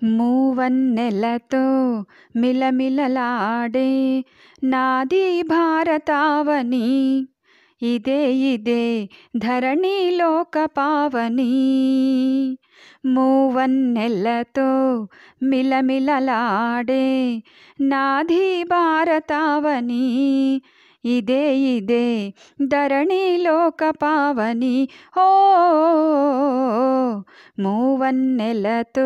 మూవన్నెలతో మిలమిలలాడే నాది భారతావని ఇదే ఇదే ధరణి లోక పావని మూవన్నెలతో మిలమిలలాడే నాది భారతావని ఇదే ఇదే ధరణి లోక పావని ఓ మూవన్నెలతో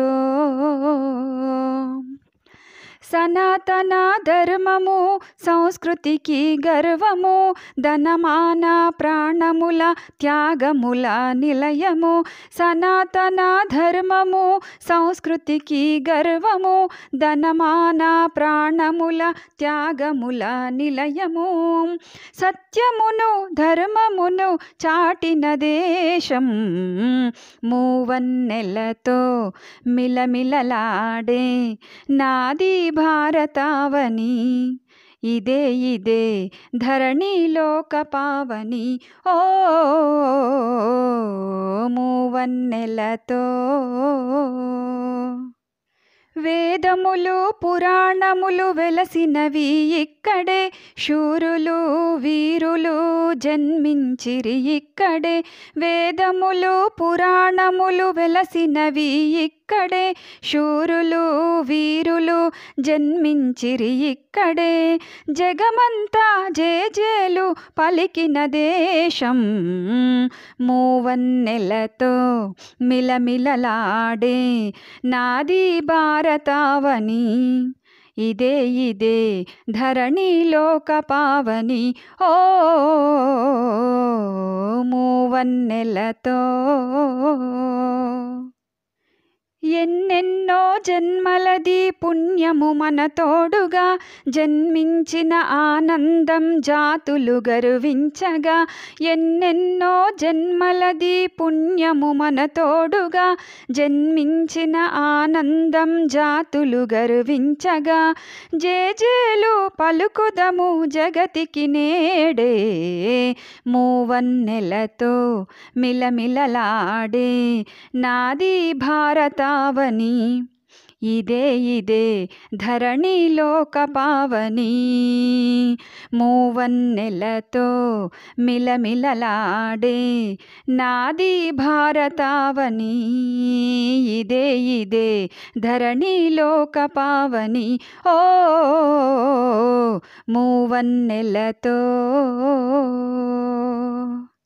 సనాతన ధర్మము సంస్కృతికి గర్వము ధనమాన ప్రాణముల త్యాగముల నిలయము సనాతన ధర్మము సంస్కృతికి గర్వము ధనమాన ప్రాణముల త్యాగముల నిలయము సత్యమును ధర్మమును చాటిన దేశం మూవన్నెలతో మిలమిలలాడే నాది భారతావని ఇదే ఇదే ధరణి లోక పావని ఓ మూవన్నెలతో వేదములు పురాణములు వెలసినవి ఇక్కడే శూరులు వీరులు జన్మించిరి ఇక్కడే వేదములు పురాణములు వెలసినవి ఇక్కడే శూరులు వీరులు జన్మించిరి ఇక్కడే జగమంతా జేజేలు పలికిన దేశం మూవన్నెలతో మిలమిలలాడే నాది భారతావని ఇదే ఇదే ధరణి లోక పావని ఓ మూవన్నెలతో ఎన్నెన్నో జన్మలది పుణ్యము మన తోడుగా జన్మించిన ఆనందం జాతులు గర్వించగా ఎన్నెన్నో జన్మలది పుణ్యము మన తోడుగా జన్మించిన ఆనందం జాతులు గర్వించగా జేజేలు పలుకుదము జగతికి నేడే మూవన్నెలతో మిలమిలలాడే నాది భారతావని ఇదే ఇదే ధరణి లోక పావని మూవన్నెలతో మిలమిలలాడే నాది భారతావని ఇదే ఇదే ధరణి లోక పావని ఓ మూవన్నెలతో